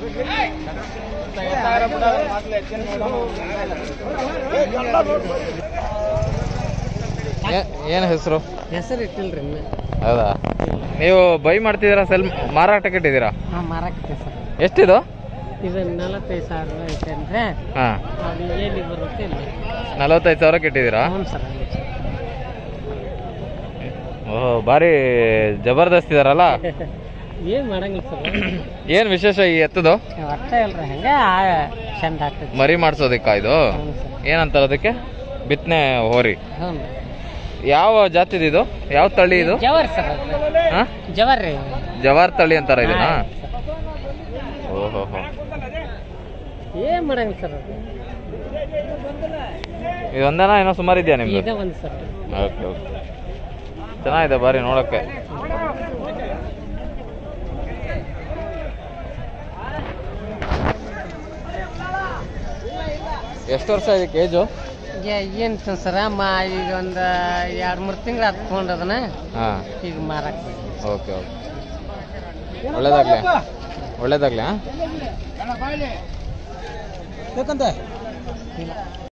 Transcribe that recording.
ಏನು ಹೆಸರು ಹೆಸರು ಇಟ್ಟಿಲ್ರಿ ಇನ್ನು ಹೌದಾ ನೀವು ಬೈ ಮಾಡ್ತಿದ್ದೀರಾ ಸೆಲ್ ಮಾರಾಟಕ್ಕೆ ಇಟ್ಟಿದ್ದೀರಾ ಹಾಂ ಮಾರಾಕತ್ತೆ ಸರ್ ಎಷ್ಟಿದು ಇದು ನಲವತ್ತೈದು ಸಾವಿರ ಐತೆ ಅಂದ್ರೆ ಹಾಂ ಅದು ಎಲ್ಲಿ ಬರುತ್ತೆ ಇಲ್ಲ ನಲವತ್ತೈದು ಸಾವಿರಕ್ಕೆ ಇಟ್ಟಿದ್ದೀರಾ ಹ್ಞೂ ಸರ್ ಓಹೋ ಭಾರಿ ಜಬರ್ದಸ್ತ್ ಇದಾರಲ್ಲ ಏನು ಮಾಡಂಗಿಲ್ಲ ಸರ್ ಏನು ವಿಶೇಷ ಈ ಎತ್ತದು ಅರ್ಥ ಇಲ್ರಿ ಹಂಗೆ ಚಂದ ಆಗ್ತೈತಿ ಮರಿ ಮಾಡಿಸೋದಕ್ಕ ಇದು ಹ್ಞೂ ಸರ್ ಏನಂತಾರೆ ಅದಕ್ಕೆ ಬಿತ್ತನೆ ಹೋರಿ ಹ್ಞೂ ಯಾವ ಜಾತಿದು ಇದು ಯಾವ ತಳಿ ಇದು ಜವರ್ ಸರ್ ಅದು ಹಾ ಜವರ್ ರೀ ಜವಾರ್ ತಳಿ ಅಂತಾರ ಇದನ್ನ ಓಹೋ ಹೋ ಏನು ಮಾಡಂಗಿಲ್ಲ ಸರ್ ಅದು ಇದೊಂದೇನ ಏನೋ ಸುಮಾರು ಇದೆಯಾ ನಿಮ್ದು ಇದೇ ಒಂದು ಸರ್ ಓಕೆ ಓಕೆ ಚೆನ್ನಾಗಿದೆ ಬಾರಿ ನೋಡಕ್ಕೆ ಎಷ್ಟು ವರ್ಷ ಇದಕ್ಕೆ ಏಜು ಏನು ಸರ ಮಾ ಈಗ ಒಂದು ಎರಡು ಮೂರು ತಿಂಗಳು ಹತ್ಕೊಂಡು ಅದನ್ನ ಹಾಂ ಈಗ ಮಾರಕ್ ಓಕೆ ಓಕೆ ಒಳ್ಳೇದಾಗ್ಲಿ ಒಳ್ಳೇದಾಗ್ಲಿ ಹಾಂ ಇಲ್ಲ